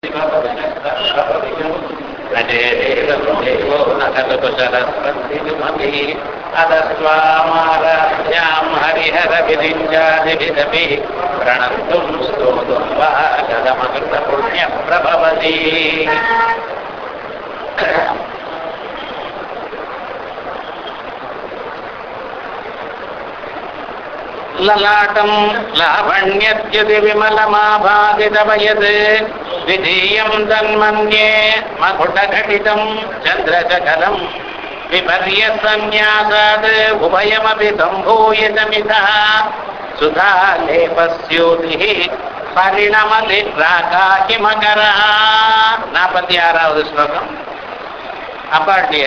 अजेदेवो नखकुशलस्पतिमपि अदस्वामाराध्यां हरिहरविरिञ्जादिभिदपि प्रणन्तुं स्तोतुं वा गदमकृतपुण्यप्रभवति ललाटं लावण्यद्युति विमलमाभादितवयत् विधीयं तन्मन्ये मकुटघटितं चन्द्रशकलं विपर्यसन्न्यासात् उभयमपि सम्भूय समितः सुधालेपस्योतिः परिणमति राकाकिमकरः நாற்பத்தி ஆறாவது ஸ்லோகம் அப்பாட்டிய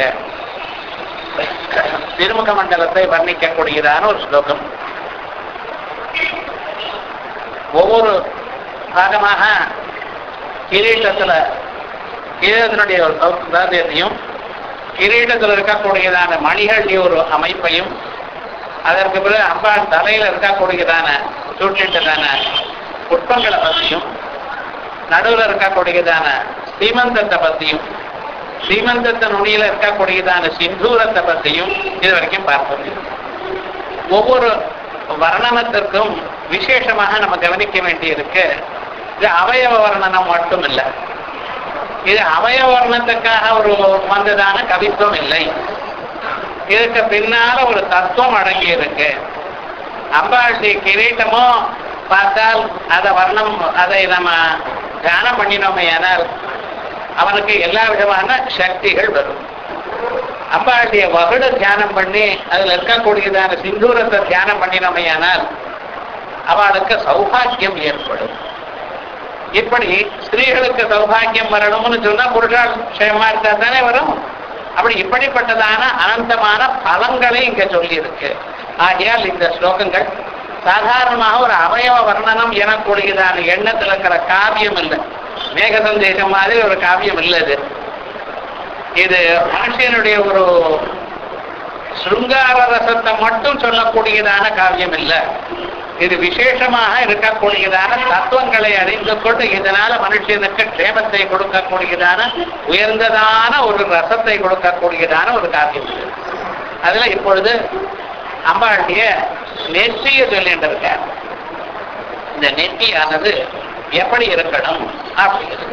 திருமுக மண்டலத்தை வர்ணிக்கக்கூடியதான ஒரு ஸ்லோகம் ஒவ்வொரு பாகமாக கிரீட்டத்துல கிரீடத்தினுடைய ஒரு சௌந்தரியத்தையும் கிரீட்டத்தில் இருக்கக்கூடியதான மணிகளுடைய ஒரு அமைப்பையும் அதற்கு பிறகு அம்பாள் தலையில இருக்கக்கூடியதான சூட்டிட்டதான புஷ்பங்களை பற்றியும் நடுவில் இருக்கக்கூடியதான சீமந்தத்தை பற்றியும் சீமந்தத்தின் நுனியில இருக்கக்கூடியதான சிந்தூரத்தை பற்றியும் இது வரைக்கும் பார்த்தோம் ஒவ்வொரு வர்ணனத்திற்கும் விசேஷமாக நம்ம கவனிக்க வேண்டியிருக்கு இது அவயவ வர்ணனம் மட்டும் இல்லை இது அவயவ வர்ணத்துக்காக ஒரு வந்ததான கவித்துவம் இல்லை இதுக்கு பின்னால ஒரு தத்துவம் அடங்கி இருக்கு அம்பாளுடைய கிரீட்டமும் பார்த்தால் அதை வர்ணம் அதை நம்ம தியானம் பண்ணினோமே ஆனால் அவனுக்கு எல்லா விதமான சக்திகள் வரும் அம்பாளுடைய வகுட தியானம் பண்ணி அதுல இருக்கக்கூடியதான சிந்தூரத்தை தியானம் பண்ணினோமையானால் அவளுக்கு சௌபாகியம் ஏற்படும் இப்படி ஸ்திரீகளுக்கு சௌபாகியம் வரணும்னு சொன்னா புருஷால் க்ஷேமா இருந்தா தானே வரும் அப்படி இப்படிப்பட்டதான அனந்தமான பலங்களை இங்க சொல்லி இருக்கு ஆகையால் இந்த ஸ்லோகங்கள் சாதாரணமாக ஒரு அவயவ வர்ணனம் எனக்கூடியதான எண்ணத்தில் இருக்கிற காவியம் இல்லை மேக சந்தேகம் மாதிரி ஒரு காவியம் இல்லை இது இது மனுஷனுடைய ஒரு சுருங்கார ரசத்தை மட்டும் சொல்லக்கூடியதான காவியம் இல்லை இது விசேஷமாக இருக்கக்கூடியதான தத்துவங்களை அறிந்து கொண்டு இதனால மனுஷனுக்கு க்ஷேமத்தை கொடுக்கக்கூடியதான உயர்ந்ததான ஒரு ரசத்தை கொடுக்கக்கூடியதான ஒரு காவியம் இது அதுல இப்பொழுது அம்பாளுடைய நெற்றிய சொல்லிட்டு இருக்கார் இந்த நெற்றியானது எப்படி இருக்கணும் அப்படிங்கிறது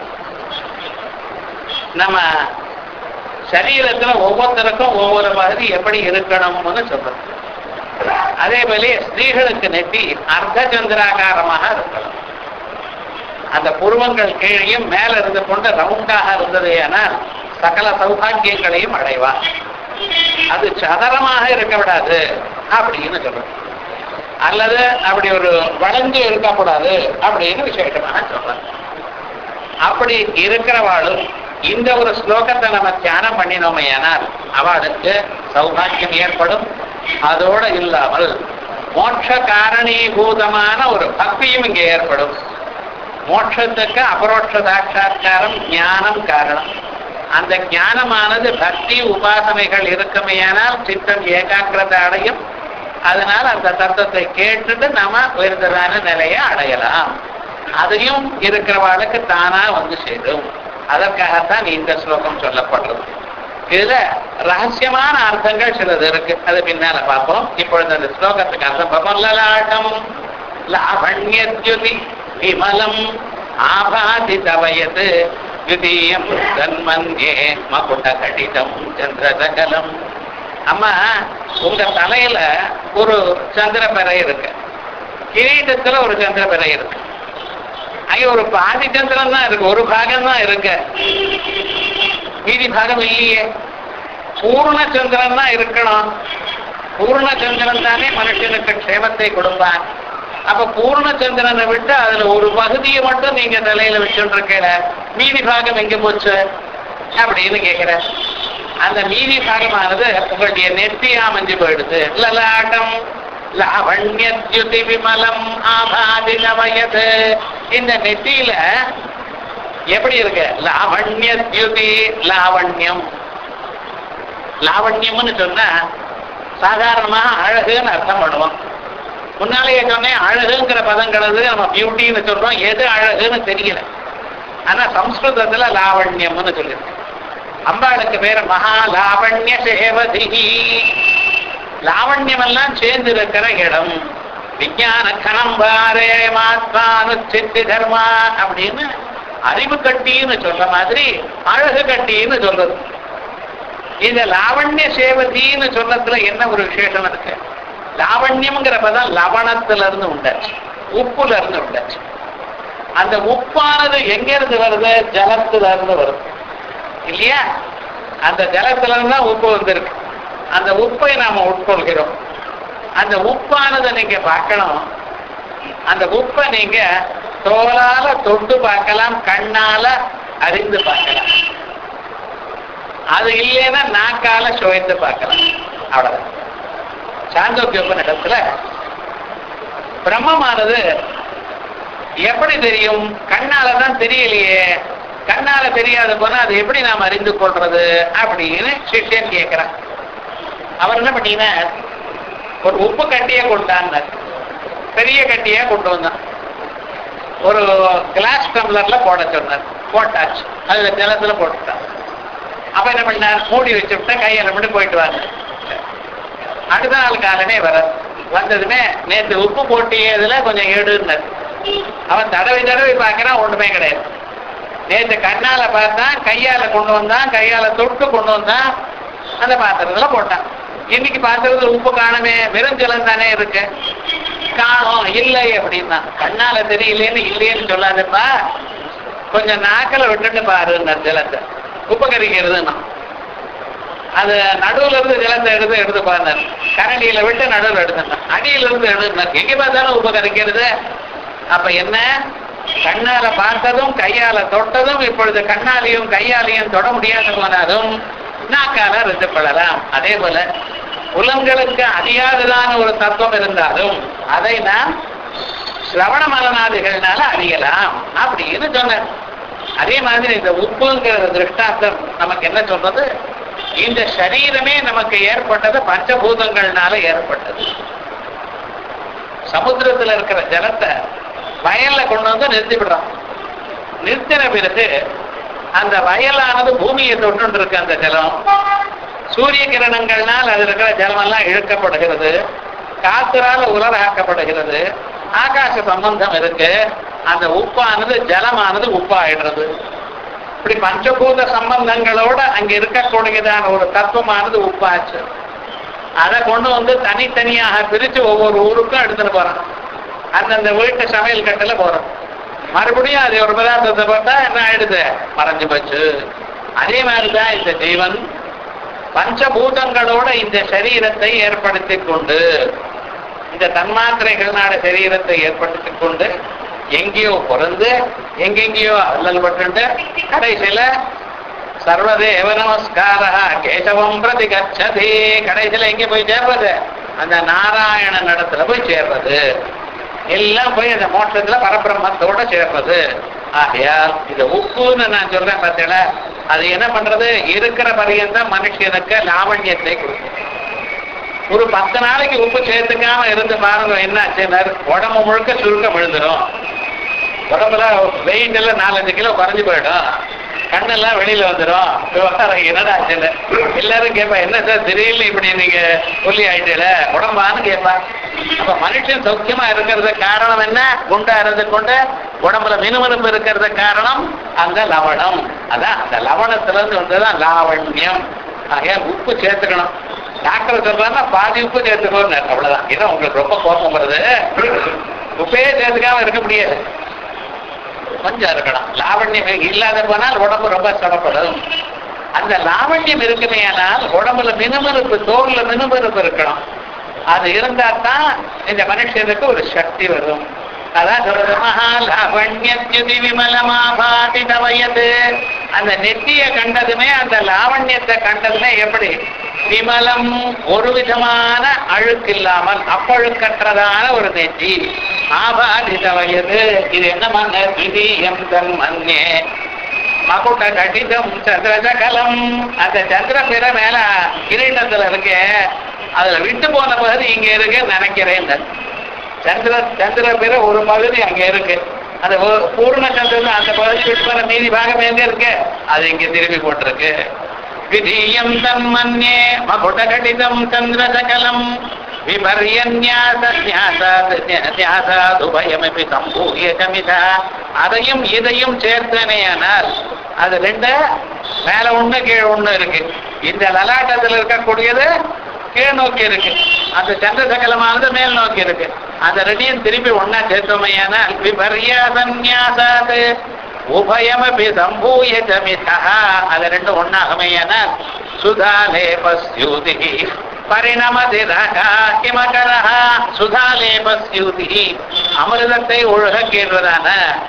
நம்ம சரீரத்துல ஒவ்வொருத்தருக்கும் ஒவ்வொரு பகுதி எப்படி இருக்கணும்னு சொல்றது அதே போல ஸ்திரீகளுக்கு நெற்றி அர்த்த சந்திராகாரமாக இருக்கணும் அந்த புருவங்கள் கீழையும் மேல இருந்து கொண்டு ரவுண்டாக இருந்தது ஆனால் சகல சௌபாகியங்களையும் அடைவார் அது சதரமாக இருக்க விடாது அப்படின்னு சொல்றது அல்லது அப்படி ஒரு வளைஞ்சு இருக்கக்கூடாது அப்படின்னு விசேஷமாக சொல்றாங்க அப்படி இருக்கிறவாளும் இந்த ஒரு ஸ்லோகத்தை நம்ம தியானம் பண்ணினோமையானால் அவளுக்கு சௌபாகியம் ஏற்படும் அதோட இல்லாமல் மோட்ச காரணீபூதமான ஒரு பக்தியும் இங்கே ஏற்படும் மோட்சத்துக்கு அபரோட்ச சாட்சா்காரம் ஞானம் காரணம் அந்த ஞானமானது பக்தி உபாசனைகள் இருக்குமையானால் சித்தம் ஏகாகிரதை அடையும் அதனால் அந்த தத்துவத்தை கேட்டுட்டு நாம உயர்ந்ததான நிலையை அடையலாம் அதையும் இருக்கிறவாளுக்கு தானா வந்து சேரும் அதற்காகத்தான் இந்த ஸ்லோகம் சொல்லப்படுறது இதுல ரகசியமான அர்த்தங்கள் சிலது இருக்கு அது பின்னால பார்ப்போம் இப்பொழுது அந்த ஸ்லோகத்துக்கு அர்த்தம் பார்ப்போம் லலாட்டம் லாவண்யத்யுதி விமலம் ஆபாதிதவயது த்விதீயம் தன்மன்யே மகுட கடிதம் சந்திரசகலம் அம்மா உங்க தலையில ஒரு சந்திரபிறை இருக்கு கிரீட்டத்துல ஒரு சந்திரபிறை இருக்கு அங்கே ஒரு பாதி சந்திரன் தான் இருக்கு ஒரு பாகம் தான் இருக்கு மீதி பாகம் இல்லையே பூர்ண சந்திரன் தான் இருக்கணும் பூர்ண சந்திரன் தானே மனுஷனுக்கு க்ஷேமத்தை கொடுப்பான் அப்ப பூர்ண சந்திரனை விட்டு அதுல ஒரு பகுதியை மட்டும் நீங்க தலையில வச்சுட்டு இருக்கல மீதி பாகம் எங்க போச்சு அப்படின்னு கேக்குற அந்த மீதி பாகமானது உங்களுடைய நெத்தி அமைஞ்சு போயிடுது லலாட்டம் லாவண்யத்யுதி விமலம் ஆபாதின வயது இந்த நெத்தியில எப்படி இருக்கு லாவண்யத்யுதி லாவண்யம் லாவண்யம்னு சொன்னா சாதாரணமாக அழகுன்னு அர்த்தம் பண்ணுவோம் முன்னாலேயே சொன்னேன் அழகுங்கிற பதங்கிறது நம்ம பியூட்டின்னு சொல்றோம் எது அழகுன்னு தெரியல ஆனா சம்ஸ்கிருதத்துல லாவண்யம்னு சொல்லியிருக்கு அம்பாளுக்கு பேரு மகா லாவண்ய சேவதிகி லாவண்யம் எல்லாம் சேர்ந்து இருக்கிற இடம் விஞ்ஞான கணம் பாரே மாத்மானு சித்தி தர்மா அப்படின்னு அறிவு கட்டின்னு சொல்ற மாதிரி அழகு கட்டின்னு சொல்றது இந்த லாவண்ய சேவதின்னு சொல்றதுல என்ன ஒரு விசேஷம் இருக்கு லாவண்யம்ங்கிற பதம் லவணத்துல இருந்து உண்டாச்சு உப்புல இருந்து உண்டாச்சு அந்த உப்பானது எங்க இருந்து வருது ஜலத்துல இருந்து வருது இல்லையா அந்த ஜலத்துல இருந்து தான் உப்பு வந்திருக்கு அந்த உப்பை நாம உட்கொள்கிறோம் அந்த உப்பானதை நீங்க பார்க்கணும் அந்த உப்பை நீங்க தோலால தொட்டு பார்க்கலாம் கண்ணால அறிந்து பார்க்கலாம் அது இல்லைன்னா நாக்கால சுவைத்து பார்க்கலாம் அவ்வளவுதான் சாந்தோக்கிய உபநிடத்துல பிரம்மமானது எப்படி தெரியும் கண்ணால தான் தெரியலையே கண்ணால தெரியாத போனா அது எப்படி நாம் அறிந்து கொள்றது அப்படின்னு சிஷ்யன் கேட்கிறான் அவர் என்ன பண்ணீங்கன்னா ஒரு உப்பு கட்டியை கொண்டான்னார் பெரிய கட்டியா கொண்டு வந்தான் ஒரு கிளாஸ் டம்ளர்ல போட சொன்னார் போட்டாச்சு அதுல ஜலத்துல போட்டுட்டான் அப்ப என்ன பண்ணார் மூடி வச்சு விட்டா கையால மட்டும் போயிட்டு வாங்க அடுத்த நாள் காலமே வர வந்ததுமே நேத்து உப்பு போட்டியதுல கொஞ்சம் எடுன்னார் அவன் தடவை தடவை பார்க்கறான் ஒண்ணுமே கிடையாது நேத்து கண்ணால பார்த்தான் கையால கொண்டு வந்தான் கையால தொட்டு கொண்டு வந்தான் அந்த பாத்திரத்துல போட்டான் இன்னைக்கு பாத்திரத்துல உப்பு காணுமே வெறும் ஜலம் தானே இருக்கு காணும் இல்லை அப்படின்னா கண்ணால தெரியலேன்னு இல்லையேன்னு சொல்லாதப்பா கொஞ்சம் நாக்கில் விட்டுட்டு பாருன்னார் ஜலத்தை உப்பு கறிக்கிறதுன்னா அது நடுவுல இருந்து ஜலத்தை எடுத்து எடுத்து பாருனார் கரண்டியில விட்டு நடுவில் எடுத்துனார் அடியில இருந்து எடுத்துனார் எங்க பார்த்தாலும் உப்பு கறிக்கிறது அப்ப என்ன கண்ணால பார்த்ததும் கையால தொட்டதும் இப்பொழுது கண்ணாலையும் கையாலையும் தொட முடியாத போனாலும் நாக்கால ரத்து கொள்ளலாம் அதே போல புலன்களுக்கு அறியாததான ஒரு தத்துவம் இருந்தாலும் அதை நாம் சிரவண மலனாதிகள்னால அறியலாம் அப்படின்னு சொன்னார் அதே மாதிரி இந்த உப்புங்கிற திருஷ்டாந்தம் நமக்கு என்ன சொல்றது இந்த சரீரமே நமக்கு ஏற்பட்டது பஞ்சபூதங்கள்னால ஏற்பட்டது சமுத்திரத்துல இருக்கிற ஜலத்தை வயல்ல கொண்டு வந்து நிறுத்தி விடுறோம் நிறுத்தின பிறகு அந்த வயலானது பூமியை தொட்டு இருக்கு அந்த ஜலம் சூரிய கிரணங்கள்னால் அது இருக்கிற ஜலமெல்லாம் இழுக்கப்படுகிறது காத்திரால உலராக்கப்படுகிறது ஆகாச சம்பந்தம் இருக்கு அந்த உப்பானது ஜலமானது உப்பாயிடுறது இப்படி பஞ்சபூத சம்பந்தங்களோட அங்க இருக்கக்கூடியதான ஒரு தத்துவமானது உப்பாச்சு அதை கொண்டு வந்து தனித்தனியாக பிரிச்சு ஒவ்வொரு ஊருக்கும் எடுத்துட்டு போறான் அந்தந்த வீட்டு சமையல் கட்டில போறோம் மறுபடியும் அது ஒரு பதார்த்தத்தை பார்த்தா என்ன ஆயிடுது மறைஞ்சு போச்சு அதே மாதிரிதான் இந்த ஜீவன் பஞ்சபூதங்களோட இந்த சரீரத்தை ஏற்படுத்தி கொண்டு இந்த தன்மாத்திரைகள்னால சரீரத்தை ஏற்படுத்தி கொண்டு எங்கேயோ பிறந்து எங்கெங்கேயோ அல்லல் பட்டு கடைசியில சர்வதேவ நமஸ்கார கேசவம் பிரதி கச்சதி கடைசியில எங்க போய் சேர்றது அந்த நாராயணன் இடத்துல போய் சேர்றது எல்லாம் போய் அந்த மோட்சத்துல பரபிரம்மத்தோட சேர்றது ஆகையால் இந்த உப்புன்னு நான் சொல்றேன் பார்த்தீங்களா அது என்ன பண்றது இருக்கிற பரியந்தம் மனுஷனுக்கு லாவண்யத்தை கொடுக்கும் ஒரு பத்து நாளைக்கு உப்பு சேர்த்துக்காம இருந்து பாருங்க என்ன ஆச்சுன்னா உடம்பு முழுக்க சுருக்கம் விழுந்துடும் உடம்புல வெயிட் எல்லாம் நாலஞ்சு கிலோ குறைஞ்சு போயிடும் கண்ணெல்லாம் வெளியில வந்துடும் விவகாரம் என்னடா ஆச்சுன்னு எல்லாரும் கேட்பா என்ன சார் திடீர்னு இப்படி நீங்க சொல்லி ஆயிட்டல உடம்பான்னு கேட்பா அப்ப மனுஷன் சௌக்கியமா இருக்கிறது காரணம் என்ன குண்டா இருந்து கொண்டு உடம்புல மினுமினுப்பு இருக்கிறது காரணம் அந்த லவணம் அதான் அந்த லவணத்துல இருந்து வந்ததுதான் லாவண்யம் ஆகையால் உப்பு சேர்த்துக்கணும் டாக்டர் சொல்றாங்கன்னா பாதி உப்பு சேர்த்துக்கோன்னு அவ்வளவுதான் இதான் உங்களுக்கு ரொம்ப கோபம் வருது உப்பே சேர்த்துக்காம இருக்க முடியாது கொஞ்சம் இருக்கணும் லாவண்யம் இல்லாத போனால் உடம்பு ரொம்ப சிரமப்படும் அந்த லாவண்யம் இருக்குமே ஆனால் உடம்புல மினுமினுப்பு தோல்ல மினுமினுப்பு இருக்கணும் அது இருந்தா தான் இந்த மனுஷனுக்கு ஒரு சக்தி வரும் அதான் சொல்றது மகா லாவண்யத்யுதி விமலமாபாதி வயது அந்த நெத்திய கண்டதுமே அந்த லாவண்யத்தை கண்டதுமே எப்படி விமலம் ஒரு விதமான அழுக்கு இல்லாமல் அப்பழுக்கற்றதான ஒரு நெத்தி ஆபாதித வயது இது என்ன மன்ன விதியம் தன் மன்னே மகுட்ட கடிதம் சந்திரசகலம் அந்த சந்திர பிற மேல கிரீடத்துல இருக்கு அதுல விட்டு போன பகுதி இங்க இருக்கு நினைக்கிறேன் சந்திர சந்திர பிற ஒரு பகுதி அங்க இருக்கு அந்த பூ- பூர்ண சந்திரன் அந்த பகுதி விட்டு போன மீதி பாகம் எங்க இருக்கு அது இங்க திரும்பி போட்டிருக்கு விதீயம் தன்மன்யே மகுடகடிதம் சந்திரசகலம் விபர்யன்யாசாதுபயமபி சம்பூய சமிதா அதையும் இதையும் சேர்த்தனேயானால் அது ரெண்டு மேல ஒண்ணு கீழே ஒண்ணு இருக்கு இந்த லலாட்டத்தில் இருக்கக்கூடியது கீழ் நோக்கி இருக்கு அந்த சந்திரசகலமானது மேல் நோக்கி இருக்கு அந்த ரெண்டையும் திருப்பி ஒன்னா சேர்த்தோமையானால் விபர்யாசன்யாசாது உபயமபி சம்பூய சமிதா அது ரெண்டும் ஒன்னாகமையானால் சுதாலேபஸ்யூதி பரிணமதி ரகா கிமகரஹ சுதாலேபஸ்யூதி அமிர்தத்தை ஒழுகக்கேற்றதான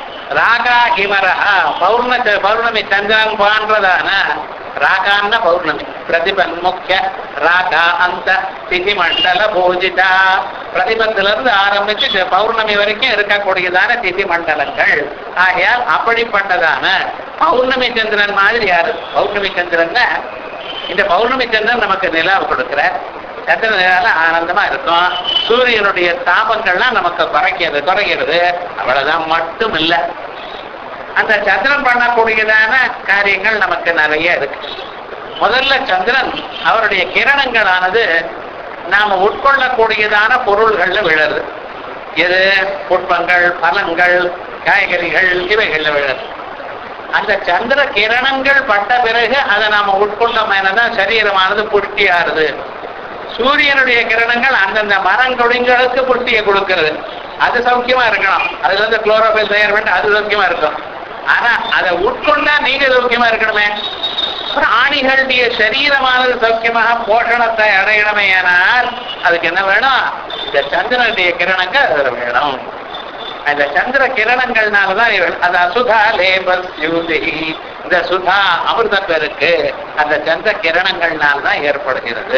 ராகா ஹிமரஹா பௌர்ண பௌர்ணமி சந்திரன் பான்றதான ராகான்ன பௌர்ணமி பிரதிபன் முக்கிய ராகா அந்த திதி மண்டல பூஜிதா பிரதிபத்துல இருந்து ஆரம்பிச்சு இந்த பௌர்ணமி வரைக்கும் இருக்கக்கூடியதான திதி மண்டலங்கள் ஆகையால் அப்படிப்பட்டதான பௌர்ணமி சந்திரன் மாதிரி யாரு பௌர்ணமி சந்திரன் இந்த பௌர்ணமி சந்திரன் நமக்கு நிலாவை கொடுக்கிறார் சந்திர நிலால ஆனந்தமா இருக்கும் சூரியனுடைய தாபங்கள்லாம் நமக்கு குறைக்கிறது குறைகிறது அவ்வளவுதான் மட்டும் இல்லை அந்த சந்திரன் பண்ணக்கூடியதான காரியங்கள் நமக்கு நிறைய இருக்கு முதல்ல சந்திரன் அவருடைய கிரணங்களானது நாம உட்கொள்ளக்கூடியதான பொருள்கள்ல விழுறது எது புட்பங்கள் பழங்கள் காய்கறிகள் இவைகள்ல விழுறது அந்த சந்திர கிரணங்கள் பட்ட பிறகு அதை நாம உட்கொண்டோம்னா சரீரமானது புஷ்டியாருது சூரியனுடைய கிரணங்கள் அந்தந்த மரங்கொடிங்களுக்கு புஷ்டியை கொடுக்கிறது அது சௌக்கியமா இருக்கணும் அதுல இருந்து குளோரோபில் தயார் பண்ணி அது சௌக்கியமா இருக்கும் ஆனா அதை உட்கொண்டா நீங்க சௌக்கியமா இருக்கணுமே பிராணிகளுடைய சரீரமானது சௌக்கியமாக போஷணத்தை அடையணுமேயானால் அதுக்கு என்ன வேணும் இந்த சந்திரனுடைய கிரணங்கள் அதுல வேணும் அந்த சந்திர கிரணங்கள்னாலதான் இவள் அந்த அசுதா லேபஸ் யூதி இந்த சுதா அமிர்த பெருக்கு அந்த சந்திர கிரணங்கள்னால்தான் ஏற்படுகிறது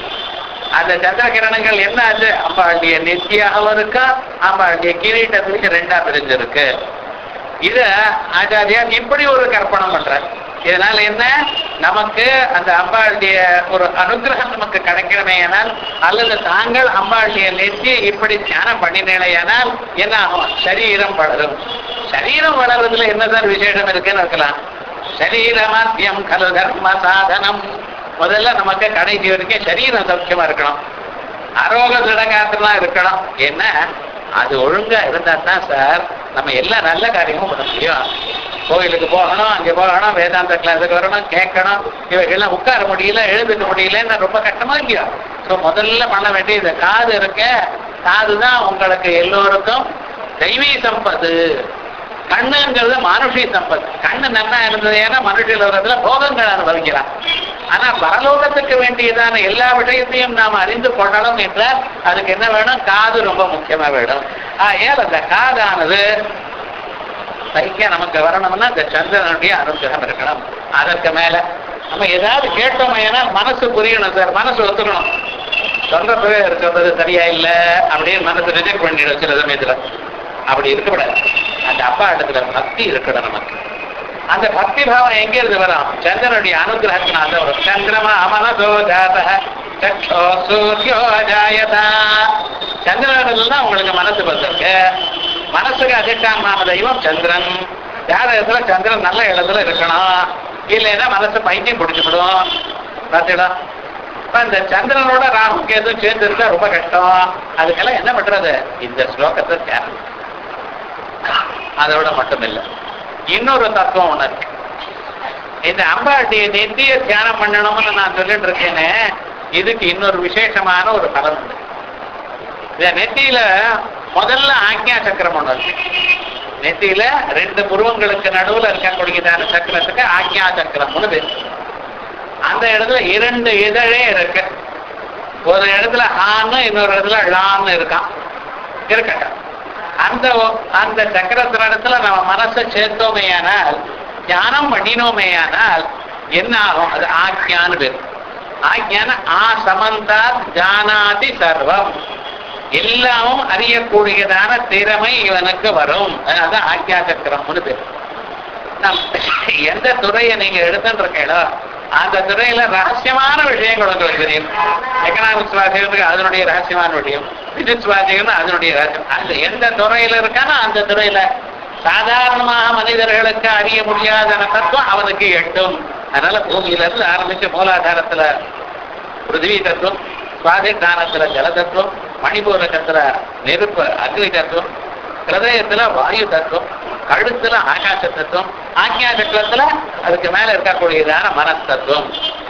அந்த சந்திர கிரணங்கள் என்ன ஆச்சு அம்பாளுடைய நெத்தியாகவும் இருக்கா அம்பாளுடைய கிரீட்டத்துக்கு ரெண்டா பிரிஞ்சிருக்கு இத ஆச்சாரியார் இப்படி ஒரு கற்பனை பண்றார் இதனால என்ன நமக்கு அந்த அம்பாளுடைய ஒரு அனுகிரகம் நமக்கு கிடைக்கணுமேயானால் அல்லது தாங்கள் அம்பாளுடைய நெத்தியை இப்படி தியானம் பண்ணினேனால் என்ன ஆகும் சரீரம் வளரும் சரீரம் வளர்றதுல என்னதான் விசேஷம் இருக்குன்னு இருக்கலாம் சரீரமாத்தியம் கலு தர்ம சாதனம் முதல்ல நமக்கு கடைசி வரைக்கும் சரீரம் சௌக்கியமா இருக்கணும் அரோக திடகாத்திரம் இருக்கணும் என்ன அது ஒழுங்கா இருந்தா தான் சார் நம்ம எல்லா நல்ல காரியமும் பண்ண முடியும் கோயிலுக்கு போகணும் அங்கே போகணும் வேதாந்த கிளாஸுக்கு வரணும் கேட்கணும் இவைகள்லாம் உட்கார முடியல எழுதுக்க முடியலன்னு ரொம்ப கஷ்டமா இல்லையா ஸோ முதல்ல பண்ண வேண்டியது காது இருக்க காது தான் உங்களுக்கு எல்லோருக்கும் தெய்வீ சம்பத்து கண்ணுங்கிறது மனுஷி சம்பத்து கண்ணு நல்லா இருந்தது ஏன்னா மனுஷியில் வர்றதுல போகங்கள் அனுபவிக்கலாம் ஆனா பரலோகத்துக்கு வேண்டியதான எல்லா விஷயத்தையும் நாம் அறிந்து கொள்ளணும் என்றால் அதுக்கு என்ன வேணும் காது ரொம்ப முக்கியமா வேணும் ஏன் அந்த காதானது சைக்கியம் நமக்கு வரணும்னா இந்த சந்திரனுடைய அனுகிரகம் இருக்கணும் அதற்கு மேல நம்ம ஏதாவது கேட்டோம் ஏன்னா மனசு புரியணும் சார் மனசு ஒத்துக்கணும் சொல்றப்பவே இருக்கிறது சரியா இல்ல அப்படின்னு மனசு ரிஜெக்ட் பண்ணிடும் சில சமயத்துல அப்படி இருக்கக்கூடாது அந்த அப்பா இடத்துல பக்தி இருக்கணும் நமக்கு அந்த பக்தி பாவம் எங்க இருந்து வரும் சந்திரனுடைய அனுகிரகத்தினால தான் வரும் சந்திரமா அமனதோ ஜாத சக்ஷோ சூரியோ ஜாயதா சந்திரனில் தான் உங்களுக்கு மனசு வந்திருக்கு மனசுக்கு அதிஷ்டானமான தெய்வம் சந்திரன் ஜாதகத்துல சந்திரன் நல்ல இடத்துல இருக்கணும் இல்லைன்னா மனசு பைத்தியம் பிடிச்சிவிடும் பார்த்தீங்களா இப்ப இந்த சந்திரனோட ராகு கேது சேர்ந்து இருந்தா ரொம்ப கஷ்டம் அதுக்கெல்லாம் என்ன பண்றது இந்த ஸ்லோகத்தை தியானம் அதோட மட்டும் இல்லை இன்னொரு தத்துவம் ஒண்ணு இருக்கு இந்த அம்பாட்டிய நெத்திய தியானம் பண்ணணும்னு நான் சொல்லிட்டு இருக்கேனே இதுக்கு இன்னொரு விசேஷமான ஒரு பலன் உண்டு இந்த நெத்தியில முதல்ல ஆக்ஞா சக்கரம் ஒண்ணு இருக்கு நெத்தியில ரெண்டு புருவங்களுக்கு நடுவுல இருக்கக்கூடியதான சக்கரத்துக்கு ஆக்ஞா சக்கரம்னு பேரு அந்த இடத்துல இரண்டு இதழே இருக்கு ஒரு இடத்துல ஆன்னு இன்னொரு இடத்துல லான்னு இருக்கான் இருக்கட்டும் அந்த அந்த சக்கரத்தினிடத்துல நம்ம மனசை சேர்த்தோமேயானால் தியானம் பண்ணினோமேயானால் என்ன ஆகும் அது ஆக்ஞான்னு பேர் ஆக்ஞான ஆ சமந்தா ஜானாதி சர்வம் எல்லாமும் அறியக்கூடியதான திறமை இவனுக்கு வரும் அதான் ஆக்ஞா சக்கரம்னு பேர் நம் எந்த துறையை நீங்க எடுத்துட்டு இருக்கீங்களோ அந்த துறையில ரகசியமான விஷயங்கள் உங்களுக்கு தெரியும் எக்கனாமிக்ஸ் வாசிக்கிறதுக்கு அதனுடைய ரகசியமான விஷயம் பிசிக்ஸ் வாசிக்கணும் அதனுடைய ரகசியம் அந்த எந்த துறையில இருக்கானோ அந்த துறையில சாதாரணமாக மனிதர்களுக்கு அறிய முடியாத தத்துவம் அவனுக்கு எட்டும் அதனால பூமியில இருந்து ஆரம்பிச்சு மூலாதாரத்துல பிருத்திவி தத்துவம் சுவாதிஷ்டானத்துல ஜல தத்துவம் மணிபூரகத்துல நெருப்பு அக்னி தத்துவம் ஹிருதயத்துல வாயு தத்துவம் கழுத்துல ஆகாச தத்துவம் ஆக்ஞா சக்கரத்துல அதுக்கு மேல இருக்கக்கூடியதான மனஸ் தத்துவம்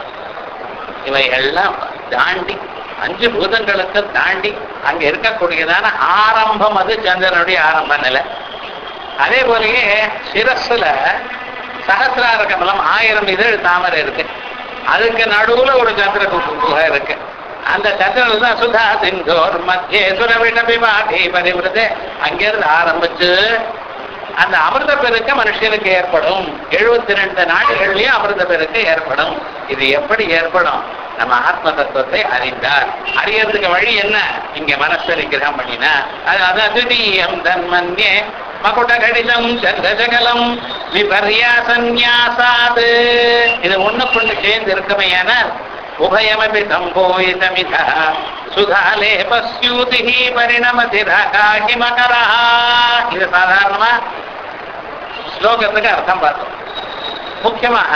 இவைகள்லாம் தாண்டி அஞ்சு பூதங்களுக்கு தாண்டி அங்க இருக்கக்கூடியதான ஆரம்பம் அது சந்திரனுடைய ஆரம்ப நிலை அதே போலயே சிரஸ்ல சகசிரார கமலம் ஆயிரம் இதழ் தாமரை இருக்கு அதுக்கு நடுவுல ஒரு சந்திர குகை இருக்கு அந்த சந்திரன் தான் சுதா சிந்தோர் மத்திய சுரவிடபிமாடி பரிவிரதே அங்கிருந்து ஆரம்பிச்சு அந்த அமிர்த பெருக்கு மனுஷனுக்கு ஏற்படும் எழுபத்தி ரெண்டு நாடுகள்லயும் அமிர்த பெருக்கு ஏற்படும் இது எப்படி ஏற்படும் நம்ம ஆத்ம தத்துவத்தை அறிந்தார் அறியறதுக்கு வழி என்ன இங்க மனசை நிகிரகம் பண்ணினா அது அது அதிதீயம் தன்மன்யே மகுட கடிதம் சந்திரசகலம் விபர்யா சந்நியாசாது இது ஒண்ணுக்குண்டு சேர்ந்து இருக்குமையானால் உபயமபி சம்போயிதமிதா சுதாலேபஸ்யூதி பரிணமதிரகாஹிமகரா இது சாதாரணமா ஸ்லோகத்துக்கு அர்த்தம் பார்த்தோம் முக்கியமாக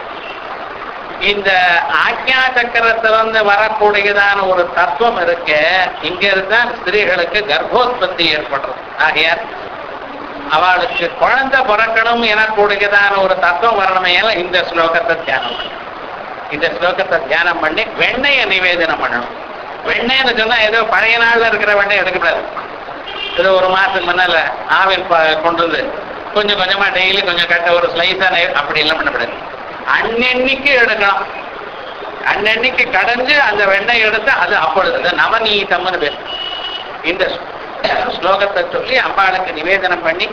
இந்த ஆக்ஞா சக்கரத்திலிருந்து வரக்கூடியதான ஒரு தத்துவம் இருக்கு இங்க இருந்தா ஸ்திரீகளுக்கு கர்ப்போத்பத்தி ஏற்படுறது ஆகையால் அவளுக்கு குழந்தை பிறக்கணும் எனக்கூடியதான ஒரு தத்துவம் வரணுமே இந்த ஸ்லோகத்தை தியானம் பண்ணணும் இந்த ஸ்லோகத்தை தியானம் பண்ணி வெண்ணையை நிவேதனம் பண்ணணும் வெண்ணெய்னு சொன்னா ஏதோ பழைய நாள்ல இருக்கிற வெண்ணெய் எடுக்கக்கூடாது இது ஒரு மாசத்துக்கு முன்னால ஆவின் ப- கொண்டு வந்து கொஞ்சம் கொஞ்சமா டெய்லி கொஞ்சம் கட்ட ஒரு ஸ்லைஸா அப்படி எல்லாம் பண்ணக்கூடாது அன்னன்னைக்கு எடுக்கணும் அன்னன்னைக்கு கடைஞ்சு அந்த வெண்ணெய் எடுத்து அது அப்பொழுது அது நவநீதம்னு பேர் இந்த ஸ்லோகத்தை சொல்லி அம்பாளுக்கு நிவேதனம் பண்ணி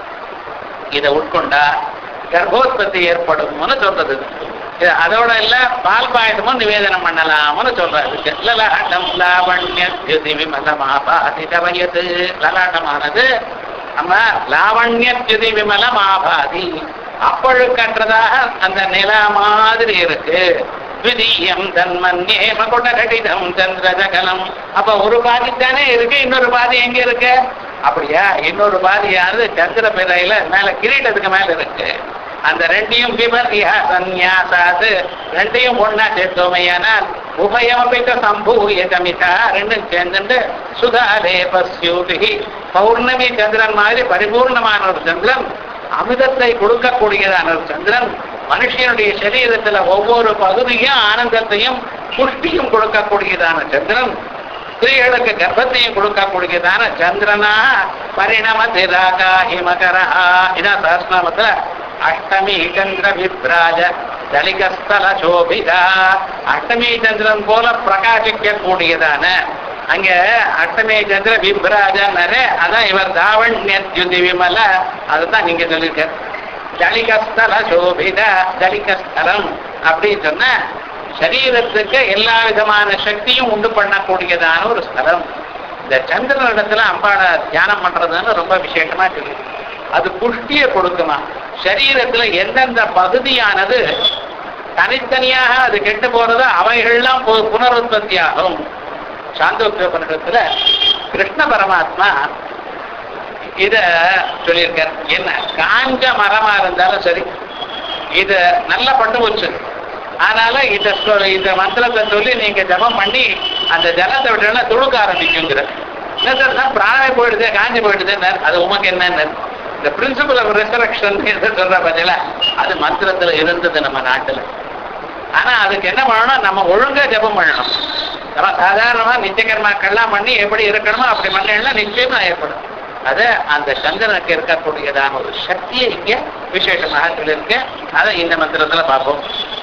இதை உட்கொண்டா கர்ப்போத்பத்தி ஏற்படும்னு சொல்றது இது. இது அதோட இல்ல பால் பாயசமும் நிவேதனம் பண்ணலாம்னு சொல்றாரு லலாட்டம் லாவண்ய விமலமாபாதி தவயது லலாட்டமானது நம்ம லாவண்ய ஜுதி விமலமாபாதி அப்பழுக்கற்றதாக அந்த நிலா மாதிரி இருக்கு விதியம் தன்மன்யே மகுட கடிதம் சந்திரஜகலம் அப்ப ஒரு பாதி தானே இருக்கு இன்னொரு பாதி எங்க இருக்கு அப்படியா இன்னொரு பாதியானது சந்திர பிறையில மேல கிரீடத்துக்கு மேல இருக்கு அந்த ரெண்டையும் விபர்யா சந்நியாசாது ரெண்டையும் ஒன்னா சேர்த்தோமையானால் உபயமபித்த சம்பூய கமிதா ரெண்டும் சேர்ந்துட்டு சுதாலே பஸ்யூதி பௌர்ணமி சந்திரன் மாதிரி பரிபூர்ணமான ஒரு சந்திரன் அமிர்தத்தை கொடுக்கக்கூடியதான ஒரு சந்திரன் மனுஷனுடைய சரீரத்துல ஒவ்வொரு பகுதியும் ஆனந்தத்தையும் புஷ்டியும் கொடுக்கக்கூடியதான சந்திரன் ஸ்திரீகளுக்கு கர்ப்பத்தையும் கொடுக்கக்கூடியதான சந்திரனா பரிணம திராகா ஹிமகரா இதான் சஹஸ்நாமத்துல அஷ்டமி சந்திர விப்ராஜ தலிகஸ்தல சோபிதா அஷ்டமி சந்திரன் போல பிரகாசிக்க கூடியதான அங்க அஷ்டமி சந்திர விப்ராஜன்னாரு அதான் இவர் தாவண்யத்யுதி விமல அதுதான் நீங்க சொல்லியிருக்க ஜலிகஸ்தல சோபித ஜலிகஸ்தலம் அப்படின்னு சொன்ன சரீரத்துக்கு எல்லா விதமான சக்தியும் உண்டு பண்ணக்கூடியதான ஒரு ஸ்தலம் இந்த சந்திரன் இடத்துல அம்பாட தியானம் பண்றதுன்னு ரொம்ப விசேஷமா சொல்லி அது புஷ்டியை கொடுக்குமா சரீரத்துல எந்தெந்த பகுதியானது தனித்தனியாக அது கெட்டு போறது அவைகள்லாம் பு- புனருற்பத்தி ஆகும் சாந்தோக்கியோபனிடத்துல கிருஷ்ண பரமாத்மா இத சொல்லியிருக்கார் என்ன காஞ்ச மரமா இருந்தாலும் சரி இது நல்லா பட்டு போச்சு அதனால இத சொ- இந்த மந்திரத்தை சொல்லி நீங்க ஜபம் பண்ணி அந்த ஜலத்தை விட்டோம்னா துளுக்க ஆரம்பிக்குங்கிற என்ன சார் நான் பிராணமே போயிடுது காஞ்சி போயிடுது அது உமக்கு என்னன்னு இந்த பிரின்சிபல் ஆஃப் ரிசரக்ஷன் சொல்ற பதில அது மந்திரத்துல இருந்தது நம்ம நாட்டுல ஆனா அதுக்கு என்ன பண்ணணும் நம்ம ஒழுங்கா ஜெபம் பண்ணணும் நம்ம சாதாரணமா நித்தியகர்மாக்கள்லாம் பண்ணி எப்படி இருக்கணுமோ அப்படி பண்ணா நிச்சயமா ஏற்படும் அது அந்த சந்திரனுக்கு இருக்கக்கூடியதான ஒரு சக்தியை இங்க விசேஷமாக சொல்லியிருக்கேன் அதை இந்த மந்திரத்துல பார்ப்போம்